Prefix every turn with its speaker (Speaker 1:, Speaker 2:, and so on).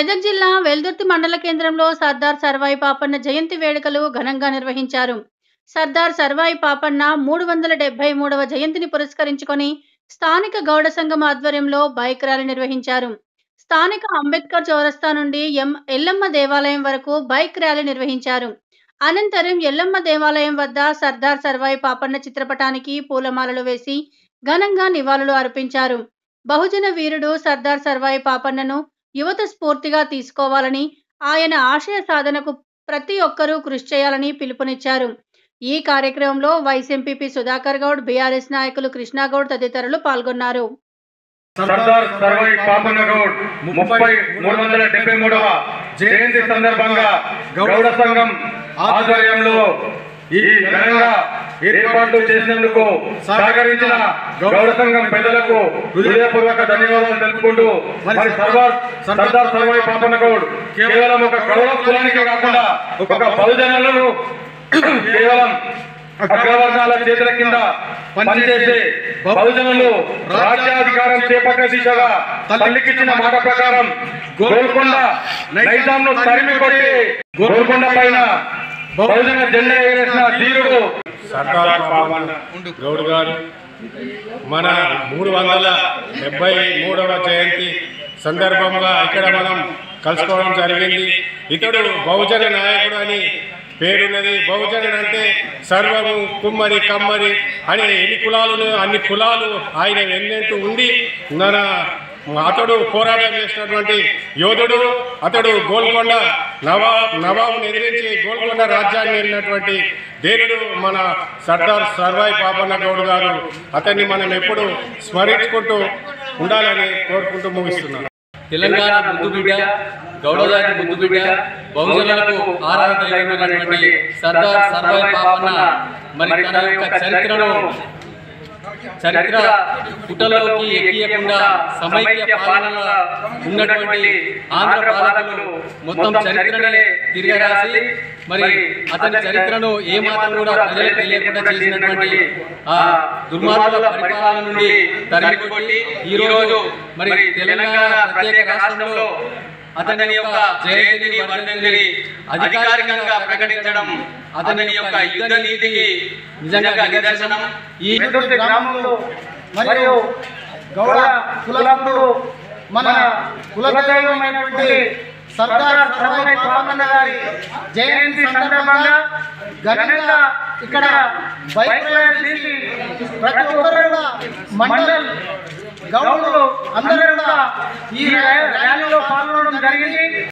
Speaker 1: మెదక్ జిల్లా వెల్దుర్తి మండల కేంద్రంలో సర్దార్ సర్వాయి పాపన్న జయంతి వేడుకలు ఘనంగా నిర్వహించారు సర్దార్ సర్వాయి పాపన్న మూడు వందల డెబ్బై మూడవ జయంతిని పురస్కరించుకొని స్థానిక గౌడ సంఘం ఆధ్వర్యంలో బైక్ ర్యాలీ నిర్వహించారు స్థానిక అంబేద్కర్ చౌరస్తా నుండి ఎం ఎల్లమ్మ దేవాలయం వరకు బైక్ ర్యాలీ నిర్వహించారు అనంతరం ఎల్లమ్మ దేవాలయం వద్ద సర్దార్ సర్వాయి పాపన్న చిత్రపటానికి పూలమాలలు వేసి ఘనంగా నివాళులు అర్పించారు బహుజన వీరుడు సర్దార్ సర్వాయి పాపన్నను యువత స్ఫూర్తిగా తీసుకోవాలని ఆయన ఆశయ సాధనకు ప్రతి ఒక్కరూ కృషి చేయాలని పిలుపునిచ్చారు ఈ కార్యక్రమంలో vice MPP Sudhakar Goud BRS నాయకులు కృష్ణాగౌడ్ తదితరులు పాల్గొన్నారు
Speaker 2: సర్దార్ సర్వై పాపన్న గౌడ్ ముప్పై మూడు వందల డెబ్బై మూడవ జయంతి సందర్భంగా గౌడ సంఘం ఆధ్వర్యంలో ఈ ఘనంగా ఏర్పాట్లు చేసినందుకు సహకరించిన గౌడ సంఘం పెద్దలకు హృదయపూర్వక ధన్యవాదాలు తెలుపుకుంటూ మరి సర్దార్ సర్దార్ సర్వై పాపన్న గౌడ్ కేవలం ఒక గౌడ కులానికే కాకుండా ఒక బహుజనులను కేవలం అగ్రవర్ణాల చేతుల కింద పనిచేసే బహుజనులు రాజ్యాధికారం చేపట్టే దిశగా తల్లికిచ్చిన మాట ప్రకారం గోల్కొండ నైజాంను తరిమి కొట్టి గోల్కొండ పైన బహుజన జెండా ఎగరేసిన ధీరుడు
Speaker 3: సర్దార్ పాపన్న గౌడ్ గారు మన మూడు వందల డెబ్బై మూడవ జయంతి సందర్భంగా ఇక్కడ మనం కలుసుకోవడం జరిగింది ఇతడు బహుజన నాయకుడు అని పేరున్నది బహుజనుడు అంటే సర్వము కుమ్మరి కమ్మరి అని ఎన్ని కులాలు అన్ని కులాలు ఆయన ఎన్నెంటూ ఉండి మన అతడు పోరాటం చేసినటువంటి యోధుడు అతడు గోల్కొండ నవాబ్ నవాబుని ఎదిరించి గోల్కొండ రాజ్యాన్ని వెళ్ళినటువంటి ధీరుడు మన సర్దార్ సర్వాయి పాపన్న గౌడ్ గారు అతన్ని మనం ఎప్పుడు స్మరించుకుంటూ ఉండాలని కోరుకుంటూ ముగిస్తున్నాను
Speaker 4: తెలంగాణ ముద్దుబిడ్డ గౌడజాతి ముద్దుబిడ్డ బహుజనులకు ఆరాధన దైవమైనటువంటి సర్దార్ సర్వాయి పాపన్న మరి తన యొక్క చరిత్రను చరిత్ర పుటలోకి ఎక్కియకుండా సమైక్య పాలన ఉన్నటువంటి ఆంధ్ర పాలకులు మొత్తం చరిత్రనే తిరగరాసి మరి అతని చరిత్రను ఏ మాత్రం కూడా ప్రజలకు తెలియకుండా చేసినటువంటి ఆ దుర్మార్గుల పరిపాలన నుండి తరిమి కొట్టి ఈ రోజు మరి తెలంగాణ ప్రత్యేక రాష్ట్రంలో అతని యొక్క జయంతిని వర్ధంతిని అధికారికంగా ప్రకటించడం అతని యొక్క యుద్ధ నీతికి నిజంగా నిదర్శనం ఈ
Speaker 5: వెల్దుర్తి గ్రామంలో మరియు గౌడ కులకుడు మన కులదైవమైనటువంటి సర్దార్ సర్వై పాపన్న గారి జయంతి సందర్భంగా ఘనంగా ఇక్కడ బైక్ ర్యాలీ తీసి ప్రతి ఒక్కరు కూడా మండల్ గౌడులు అందరూ కూడా ఈ ర్యాలీలో పాల్గొనడం జరిగింది